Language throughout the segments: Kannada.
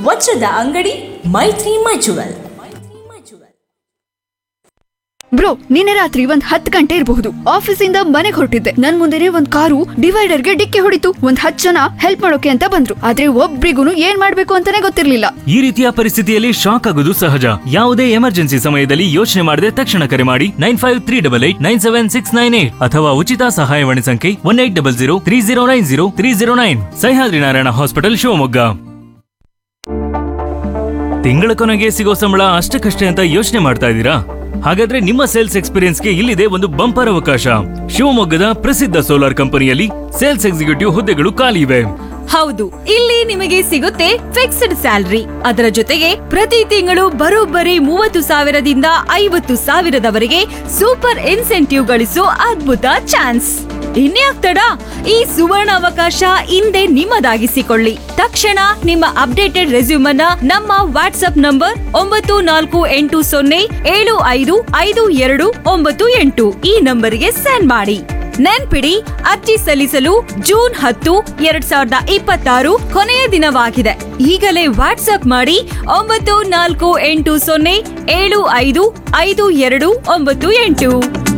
ವಜ್ರದ ಅಂಗಡಿ ಮೈತ್ರಿ ಮಜುವಲ್ ಬ್ರೋ ನಿನ್ನೆ ರಾತ್ರಿ ಒಂದ್ ಹತ್ತು ಗಂಟೆ ಇರಬಹುದು ಆಫೀಸಿಂದ ಮನೆಗೆ ಹೊರಟಿದ್ದೆ ನನ್ ಮುಂದೆನೆ ಒಂದ್ ಕಾರು ಡಿವೈಡರ್ಗೆ ಡಿಕ್ಕಿ ಹೊಡಿತು ಒಂದ್ ಹತ್ತು ಜನ ಹೆಲ್ಪ್ ಮಾಡೋಕೆ ಅಂತ ಬಂದ್ರು ಆದ್ರೆ ಒಬ್ರಿಗೂ ಏನ್ ಮಾಡ್ಬೇಕು ಅಂತಾನೆ ಗೊತ್ತಿರ್ಲಿಲ್ಲ ಈ ರೀತಿಯ ಪರಿಸ್ಥಿತಿಯಲ್ಲಿ ಶಾಕ್ ಆಗೋದು ಸಹಜ ಯಾವುದೇ ಎಮರ್ಜೆನ್ಸಿ ಸಮಯದಲ್ಲಿ ಯೋಚನೆ ಮಾಡದೆ ತಕ್ಷಣ ಕರೆ ಮಾಡಿ nine five three double eight nine seven six nine eight ಅಥವಾ ಉಚಿತ ಸಹಾಯವಾಣಿ ಸಂಖ್ಯೆ one eight double zero three zero nine zero three zero nine Sahyadri Narayana hospital Shivamogga ತಿಂಗಳ ಕೊನೆಗೆ ಸಿಗೋ ಸಂಬಳ ಅಷ್ಟಕ್ಕಷ್ಟೇ ಅಂತ ಯೋಚನೆ ಮಾಡ್ತಾ ಇದ್ದೀರಾ ಹಾಗಾದ್ರೆ ನಿಮ್ಮ ಸೇಲ್ಸ್ ಎಕ್ಸ್ಪೀರಿಯನ್ಸ್ಗೆ ಇಲ್ಲಿದೆ ಒಂದು ಬಂಪರ್ ಅವಕಾಶ ಶಿವಮೊಗ್ಗದ ಪ್ರಸಿದ್ಧ ಸೋಲಾರ್ ಕಂಪನಿಯಲ್ಲಿ ಸೇಲ್ಸ್ ಎಕ್ಸಿಕ್ಯೂಟಿವ್ ಹುದ್ದೆಗಳು ಖಾಲಿ ಇವೆ ಹೌದು ಇಲ್ಲಿ ನಿಮಗೆ ಸಿಗುತ್ತೆ ಫಿಕ್ಸ್ಡ್ ಸ್ಯಾಲರಿ ಅದರ ಜೊತೆಗೆ ಪ್ರತಿ ತಿಂಗಳು ಬರೋಬ್ಬರಿ ಮೂವತ್ತು ಸಾವಿರದಿಂದ ಐವತ್ತು ಸಾವಿರದವರೆಗೆ ಸೂಪರ್ ಇನ್ಸೆಂಟಿವ್ ಗಳಿಸೋ ಅದ್ಭುತ ಚಾನ್ಸ್ ಇನ್ಯಾಕ್ ತಡ ಈ ಸುವರ್ಣ ಅವಕಾಶ ಹಿಂದೆ ನಿಮ್ಮದಾಗಿಸಿಕೊಳ್ಳಿ ತಕ್ಷಣ ನಿಮ್ಮ ಅಪ್ಡೇಟೆಡ್ ರೆಸ್ಯೂಮನ್ನ ನಮ್ಮ ವಾಟ್ಸ್ಆಪ್ ನಂಬರ್ ಒಂಬತ್ತು ನಾಲ್ಕು ಎಂಟು ಸೊನ್ನೆ ಏಳು ಐದು ಐದು ಎರಡು ಒಂಬತ್ತು ಎಂಟು ಈ ನಂಬರಿಗೆ ಸೆಂಡ್ ಮಾಡಿ ನೆನ್ಪಿಡಿ ಅರ್ಜಿ ಸಲ್ಲಿಸಲು ಜೂನ್ ಹತ್ತು ಎರಡ್ ಸಾವಿರದ ಇಪ್ಪತ್ತಾರು ಕೊನೆಯ ದಿನವಾಗಿದೆ ಈಗಲೇ ವಾಟ್ಸ್ಆಪ್ ಮಾಡಿ ಒಂಬತ್ತು ನಾಲ್ಕು ಎಂಟು ಸೊನ್ನೆ ಏಳು ಐದು ಐದು ಎರಡು ಒಂಬತ್ತು ಎಂಟು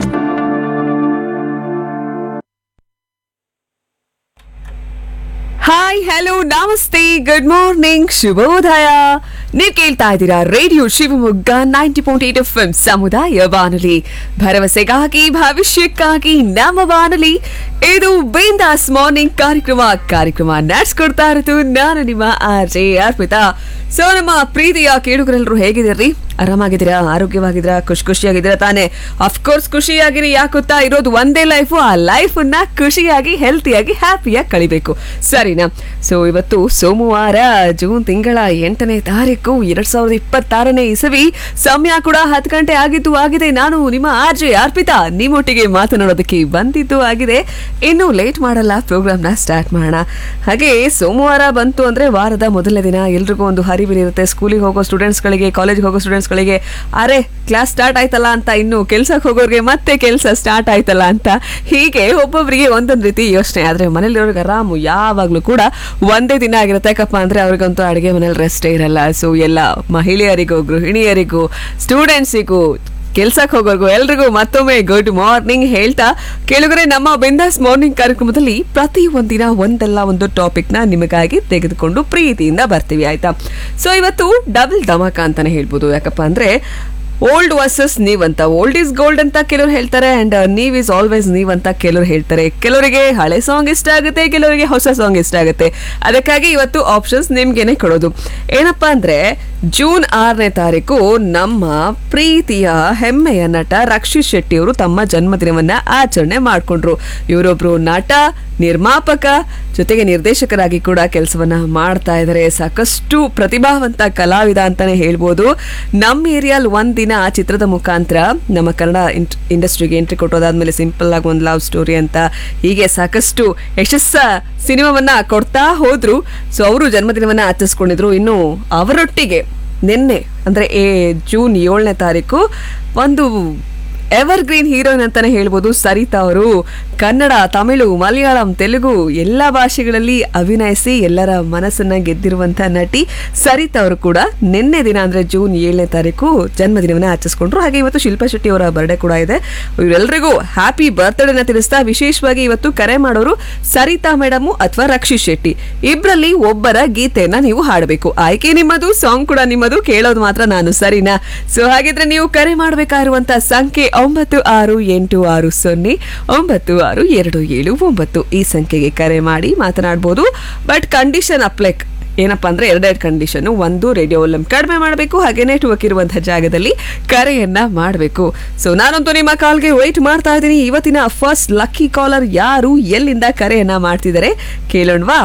ಹಾಯ್ ಹಲೋ ನಮಸ್ತೆ ಗುಡ್ ಮಾರ್ನಿಂಗ್ ಶುಭೋದಯ ನೀವು ಕೇಳ್ತಾ ಇದ್ದೀರಾ radio Shivamogga ninety point eight F ಸಮುದಾಯ ಬಾನುಲಿ ಭರವಸೆಗಾಗಿ ಭವಿಷ್ಯಕ್ಕಾಗಿ ನಮ್ಮ ಬಾನುಲಿ ಇದು ಬಿಂದಾಸ್ ಮಾರ್ನಿಂಗ್ ಕಾರ್ಯಕ್ರಮ ಕಾರ್ಯಕ್ರಮ ನಡೆಸ್ಕೊಡ್ತಾ ಇರೋದು ನಾನು ನಿಮ್ಮ ಆರ್ ಜೆ ಅರ್ಪಿತಾ ಸೊ ನಮ್ಮ ಪ್ರೀತಿಯ ಕೇಳುಗರೆಲ್ಲರೂ ಹೇಗಿದ್ದೀರಿ ಆರಾಮಾಗಿದ್ದೀರಾ ಆರೋಗ್ಯವಾಗಿದ್ದೀರಾ ಖುಷಿ ಖುಷಿಯಾಗಿದ್ದೀರಾ ತಾನೇ ಅಫ್ಕೋರ್ಸ್ ಖುಷಿಯಾಗಿರಿ ಯಾಕೆ ಗೊತ್ತಾ ಇರೋದು ಒಂದೇ ಲೈಫು ಆ ಲೈಫನ್ನ ಖುಷಿಯಾಗಿ ಹೆಲ್ತಿಯಾಗಿ ಹ್ಯಾಪಿಯಾಗಿ ಕಳಿಬೇಕು ಸರಿನಾ ಸೊ ಇವತ್ತು ಸೋಮವಾರ ಜೂನ್ ತಿಂಗಳ ಎಂಟನೇ ತಾರೀಕು ಎರಡ್ ಸಾವಿರದ ಇಪ್ಪತ್ತಾರನೇ ಇಸವಿ ಸಮಯ ಕೂಡ ಹತ್ತು ಗಂಟೆ ಆಗಿದ್ದು ಆಗಿದೆ ನಾನು ನಿಮ್ಮ ಆರ್ ಜೆ ಅರ್ಪಿತಾ ನಿಮ್ಮೊಟ್ಟಿಗೆ ಮಾತನಾಡೋದಕ್ಕೆ ಬಂದಿದ್ದು ಆಗಿದೆ ಇನ್ನು ಲೇಟ್ ಮಾಡಲ್ಲ ಪ್ರೋಗ್ರಾಮ್ನ ಸ್ಟಾರ್ಟ್ ಮಾಡೋಣ ಹಾಗೆ ಸೋಮವಾರ ಬಂತು ಅಂದ್ರೆ ವಾರದ ಮೊದಲನೇ ದಿನ ಎಲ್ರಿಗೂ ಒಂದು ಹರಿವಿರಿರುತ್ತೆ ಸ್ಕೂಲಿಗೆ ಹೋಗೋ ಸ್ಟೂಡೆಂಟ್ಸ್ಗಳಿಗೆ ಕಾಲೇಜ್ಗೆ ಹೋಗೋ ಸ್ಟೂಡೆಂಟ್ಸ್ಗಳಿಗೆ ಅರೆ ಕ್ಲಾಸ್ ಸ್ಟಾರ್ಟ್ ಆಯ್ತಲ್ಲ ಅಂತ ಇನ್ನು ಕೆಲ್ಸಕ್ಕೆ ಹೋಗೋರಿಗೆ ಮತ್ತೆ ಕೆಲಸ ಸ್ಟಾರ್ಟ್ ಆಯ್ತಲ್ಲ ಅಂತ ಹೀಗೆ ಒಬ್ಬೊಬ್ಬರಿಗೆ ಒಂದೊಂದು ರೀತಿ ಯೋಚನೆ ಆದ್ರೆ ಮನೇಲಿರೋರಿಗೆ ಆರಾಮು ಯಾವಾಗ್ಲೂ ಕೂಡ ಒಂದೇ ದಿನ ಆಗಿರುತ್ತೆ ಯಾಕಪ್ಪ ಅಂದ್ರೆ ಅವ್ರಿಗಂತೂ ಅಡುಗೆ ಮನೇಲಿ ರೆಸ್ಟೇ ಇರಲ್ಲ ಸೊ ಎಲ್ಲ ಮಹಿಳೆಯರಿಗೂ ಗೃಹಿಣಿಯರಿಗೂ ಸ್ಟೂಡೆಂಟ್ಸಿಗೂ ಕೆಲ್ಸಕ್ಕೆ ಹೋಗೋರ್ಗು ಎಲ್ರಿಗೂ ಮತ್ತೊಮ್ಮೆ ಗುಡ್ ಮಾರ್ನಿಂಗ್ ಹೇಳ್ತಾ ಕೇಳುಗರೆ ನಮ್ಮ ಬಿಂದಾಸ್ ಮಾರ್ನಿಂಗ್ ಕಾರ್ಯಕ್ರಮದಲ್ಲಿ ಪ್ರತಿ ಒಂದಿನ ಒಂದಲ್ಲ ಒಂದು ಟಾಪಿಕ್ ನ ನಿಮಗಾಗಿ ತೆಗೆದುಕೊಂಡು ಪ್ರೀತಿಯಿಂದ ಬರ್ತೀವಿ ಆಯ್ತಾ ಸೊ ಇವತ್ತು ಡಬಲ್ ಧಮಾಕ ಅಂತಾನೆ ಹೇಳ್ಬೋದು ಯಾಕಪ್ಪ ಅಂದ್ರೆ ಓಲ್ಡ್ ವರ್ಸಸ್ ನೀವ್ ಅಂತ ಓಲ್ಡ್ ಇಸ್ ಗೋಲ್ಡ್ ಅಂತ ಕೆಲವರು ಹೇಳ್ತಾರೆ ಅಂಡ್ ನೀವ್ ಇಸ್ ಆಲ್ವೇಸ್ ನೀವ್ ಅಂತ ಕೆಲವರು ಹೇಳ್ತಾರೆ ಕೆಲವರಿಗೆ ಹಳೆ ಸಾಂಗ್ ಇಷ್ಟ ಆಗುತ್ತೆ ಕೆಲವರಿಗೆ ಹೊಸ ಸಾಂಗ್ ಇಷ್ಟ ಆಗುತ್ತೆ ಅದಕ್ಕಾಗಿ ಇವತ್ತು ಆಪ್ಷನ್ಸ್ ನಿಮ್ಗೇನೆ ಕೊಡೋದು ಏನಪ್ಪಾ ಅಂದ್ರೆ ಜೂನ್ ಆರನೇ ತಾರೀಕು ನಮ್ಮ ಪ್ರೀತಿಯ ಹೆಮ್ಮೆಯ ನಟ ರಕ್ಷಿತ್ ಶೆಟ್ಟಿ ಅವರು ತಮ್ಮ ಜನ್ಮದಿನವನ್ನ ಆಚರಣೆ ಮಾಡ್ಕೊಂಡ್ರು ಇವರೊಬ್ರು ನಟ ನಿರ್ಮಾಪಕ ಜೊತೆಗೆ ನಿರ್ದೇಶಕರಾಗಿ ಕೂಡ ಕೆಲಸವನ್ನ ಮಾಡ್ತಾ ಇದ್ದಾರೆ ಸಾಕಷ್ಟು ಪ್ರತಿಭಾವಂತ ಕಲಾವಿದ ಅಂತಾನೆ ಹೇಳ್ಬೋದು ನಮ್ಮ ಏರಿಯಾಲ್ ಒಂದಿನ ಆ ಚಿತ್ರದ ಮುಖಾಂತರ ನಮ್ಮ ಕನ್ನಡ ಇಂಡಸ್ಟ್ರಿಗೆ ಎಂಟ್ರಿ ಕೊಟ್ಟೋದಾದ್ಮೇಲೆ ಸಿಂಪಲ್ ಆಗಿ ಒಂದು ಲವ್ ಸ್ಟೋರಿ ಅಂತ ಹೀಗೆ ಸಾಕಷ್ಟು ಯಶಸ್ಸ ಸಿನಿಮಾವನ್ನ ಕೊಡ್ತಾ ಹೋದ್ರು ಸೊ ಅವರು ಜನ್ಮದಿನವನ್ನ ಆಚರಿಸ್ಕೊಂಡಿದ್ರು ಇನ್ನು ಅವರೊಟ್ಟಿಗೆ ನಿನ್ನೆ ಅಂದ್ರೆ ಏ ಜೂನ್ ಏಳನೇ ತಾರೀಕು ಒಂದು ಎವರ್ ಗ್ರೀನ್ ಹೀರೋಯಿನ್ ಅಂತಾನೆ ಹೇಳ್ಬೋದು ಸರಿತಾ ಅವರು ಕನ್ನಡ ತಮಿಳು ಮಲಯಾಳಂ ತೆಲುಗು ಎಲ್ಲ ಭಾಷೆಗಳಲ್ಲಿ ಅಭಿನಯಿಸಿ ಎಲ್ಲರ ಮನಸ್ಸನ್ನ ಗೆದ್ದಿರುವಂತ ನಟಿ ಸರಿತಾ ಅವರು ಕೂಡ ನಿನ್ನೆ ದಿನ ಅಂದ್ರೆ ಜೂನ್ ಏಳನೇ ತಾರೀಕು ಜನ್ಮದಿನವನ್ನ ಆಚರಿಸ್ಕೊಂಡ್ರು ಹಾಗೆ ಇವತ್ತು ಶಿಲ್ಪಾ ಶೆಟ್ಟಿ ಅವರ ಬರ್ಡೇ ಕೂಡ ಇದೆ ಇವರೆಲ್ಲರಿಗೂ ಹ್ಯಾಪಿ ಬರ್ತ್ಡೇನ ತಿಳಿಸ್ತಾ ವಿಶೇಷವಾಗಿ ಇವತ್ತು ಕರೆ ಮಾಡೋರು ಸರಿತಾ ಮೇಡಮ್ ಅಥವಾ ರಕ್ಷಿತ್ ಶೆಟ್ಟಿ ಇಬ್ಬರಲ್ಲಿ ಒಬ್ಬರ ಗೀತೆಯನ್ನ ನೀವು ಹಾಡಬೇಕು ಆಯ್ಕೆ ನಿಮ್ಮದು ಸಾಂಗ್ ಕೂಡ ನಿಮ್ಮದು ಕೇಳೋದು ಮಾತ್ರ ನಾನು ಸರಿನಾ ಸೊ ಹಾಗಿದ್ರೆ ನೀವು ಕರೆ ಮಾಡಬೇಕಾಗಿರುವಂತ ಸಂಖ್ಯೆ ಒಂಬತ್ತು ಆರು ಎಂಟು ಆರು ಸೊನ್ನೆ ಒಂಬತ್ತು ಆರು ಎರಡು ಏಳು ಒಂಬತ್ತು ಈ ಸಂಖ್ಯೆಗೆ ಕರೆ ಮಾಡಿ ಮಾತನಾಡ್ಬೋದು ಬಟ್ ಕಂಡೀಷನ್ ಅಪ್ಲೈಕ್ ಏನಪ್ಪಾ ಅಂದ್ರೆ ಎರಡೆರಡು ಕಂಡೀಷನ್ ಒಂದು ರೇಡಿಯೋ ವಾಲ್ಯೂಮ್ ಕಡಿಮೆ ಮಾಡಬೇಕು ಹಾಗೆ ನೆಟ್ವರ್ಕ್ ಇರುವಂತಹ ಜಾಗದಲ್ಲಿ ಕರೆಯನ್ನ ಮಾಡಬೇಕು ಸೊ ನಾನಂತೂ ನಿಮ್ಮ ಕಾಲ್ಗೆ ವೇಟ್ ಮಾಡ್ತಾ ಇದ್ದೀನಿ ಇವತ್ತಿನ ಫಸ್ಟ್ ಲಕ್ಕಿ ಕಾಲರ್ ಯಾರು ಎಲ್ಲಿಂದ ಕರೆಯನ್ನ ಮಾಡ್ತಿದ್ದಾರೆ ಕೇಳೋಣವಾ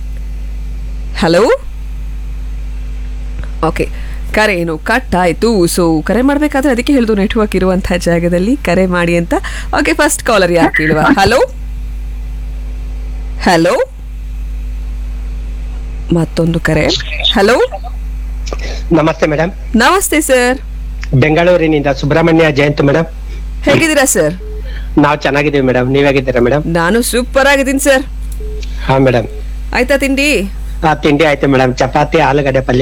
ಹಲೋ ಓಕೆ ಕರೆ ಏನು ಕಟ್ ಆಯಿತು ಸೊ ಕರೆ ಮಾಡಬೇಕಾದ್ರೆ ಅದಕ್ಕೆ ಹೇಳಿದು ನೆಟ್ವರ್ಕ್ ಇರುವಂತಹ ಜಾಗದಲ್ಲಿ ಕರೆ ಮಾಡಿ ಅಂತ ಓಕೆ ಫಸ್ಟ್ ಕಾಲರ್ ಯಾರು ಕೇಳುವ ಹಲೋ ಹಲೋ ಮತ್ತೊಂದು ಕರೆ ಹಲೋ ನಮಸ್ತೆ ಮೇಡಮ್ ನಮಸ್ತೆ ಸರ್ ಬೆಂಗಳೂರಿನಿಂದ ಸುಬ್ರಹ್ಮಣ್ಯ ಜಯಂತ್ ಮೇಡಮ್ ಹೇಗಿದ್ದೀರಾ ಸರ್ ನಾವು ಚೆನ್ನಾಗಿದ್ದೀವಿ ಮೇಡಮ್ ನೀವ್ ಹೇಗಿದ್ದೀರಾ ಮೇಡಮ್ ನಾನು ಸೂಪರ್ ಆಗಿದ್ದೀನಿ ಸರ್ ಹಾ ಮೇಡಮ್ ಆಯ್ತಾ ತಿಂಡಿ ಆ ತಿಂಡಿ ಆಯ್ತು ಮೇಡಮ್ ಚಪಾತಿ ಆಲೂಗಡ್ಡೆ ಪಲ್ಯ